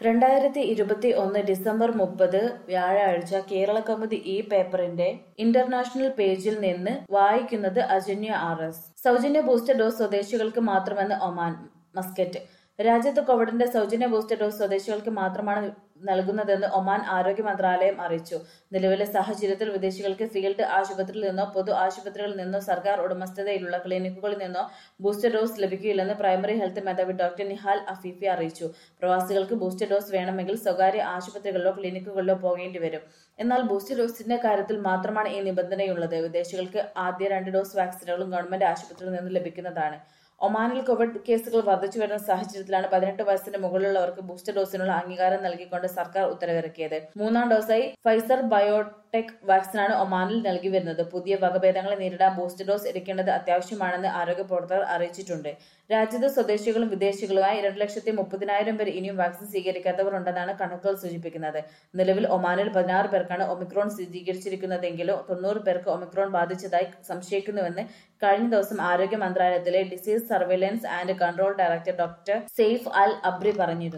രണ്ടായിരത്തി ഇരുപത്തി ഒന്ന് ഡിസംബർ മുപ്പത് വ്യാഴാഴ്ച കേരള കൗമുദി ഈ പേപ്പറിന്റെ ഇന്റർനാഷണൽ പേജിൽ നിന്ന് വായിക്കുന്നത് അജന്യ ആർ എസ് സൗജന്യ ബൂസ്റ്റർ ഡോസ് സ്വദേശികൾക്ക് മാത്രമെന്ന് ഒമാൻ മസ്കറ്റ് രാജ്യത്ത് കോവിഡിന്റെ സൗജന്യ ബൂസ്റ്റർ ഡോസ് സ്വദേശികൾക്ക് മാത്രമാണ് നൽകുന്നതെന്ന് ഒമാൻ ആരോഗ്യ മന്ത്രാലയം അറിയിച്ചു നിലവിലെ സാഹചര്യത്തിൽ വിദേശികൾക്ക് ഫീൽഡ് ആശുപത്രിയിൽ നിന്നോ പൊതു ആശുപത്രികളിൽ നിന്നോ സർക്കാർ ഉടമസ്ഥതയിലുള്ള ക്ലിനിക്കുകളിൽ നിന്നോ ബൂസ്റ്റർ ഡോസ് ലഭിക്കില്ലെന്ന് പ്രൈമറി ഹെൽത്ത് മേധാവി ഡോക്ടർ നിഹാൽ അഫീഫി അറിയിച്ചു പ്രവാസികൾക്ക് ബൂസ്റ്റർ ഡോസ് വേണമെങ്കിൽ സ്വകാര്യ ആശുപത്രികളിലോ ക്ലിനിക്കുകളിലോ പോകേണ്ടി വരും എന്നാൽ ബൂസ്റ്റർ ഡോസിന്റെ കാര്യത്തിൽ മാത്രമാണ് ഈ നിബന്ധനയുള്ളത് വിദേശികൾക്ക് ആദ്യ രണ്ട് ഡോസ് വാക്സിനുകളും ഗവൺമെന്റ് ആശുപത്രിയിൽ നിന്ന് ലഭിക്കുന്നതാണ് ഒമാനിൽ കോവിഡ് കേസുകൾ വർദ്ധിച്ചു വരുന്ന സാഹചര്യത്തിലാണ് പതിനെട്ട് വയസ്സിന് മുകളിലുള്ളവർക്ക് ബൂസ്റ്റർ ഡോസിനുള്ള അംഗീകാരം നൽകിക്കൊണ്ട് സർക്കാർ ഉത്തരവിറക്കിയത് മൂന്നാം ഡോസായി ഫൈസർ ബയോടെക് വാക്സിനാണ് ഒമാനിൽ നൽകി വരുന്നത് പുതിയ വകഭേദങ്ങളെ നേരിടാൻ ബൂസ്റ്റർ ഡോസ് എടുക്കേണ്ടത് അത്യാവശ്യമാണെന്ന് ആരോഗ്യ പ്രവർത്തകർ അറിയിച്ചിട്ടുണ്ട് രാജ്യത്ത് സ്വദേശികളും വിദേശികളുമായി രണ്ട് ലക്ഷത്തി മുപ്പതിനായിരം പേർ ഇനിയും വാക്സിൻ സ്വീകരിക്കാത്തവർ ഉണ്ടെന്നാണ് കണക്കുകൾ സൂചിപ്പിക്കുന്നത് നിലവിൽ ഒമാനിൽ പതിനാറ് പേർക്കാണ് ഒമിക്രോൺ സ്ഥിരീകരിച്ചിരിക്കുന്നതെങ്കിലും തൊണ്ണൂറ് പേർക്ക് ഒമിക്രോൺ ബാധിച്ചതായി സംശയിക്കുന്നുവെന്ന് കഴിഞ്ഞ ദിവസം ആരോഗ്യ മന്ത്രാലയത്തിലെ disease surveillance and control director doctor Saif Al Abri പറഞ്ഞിരുന്നു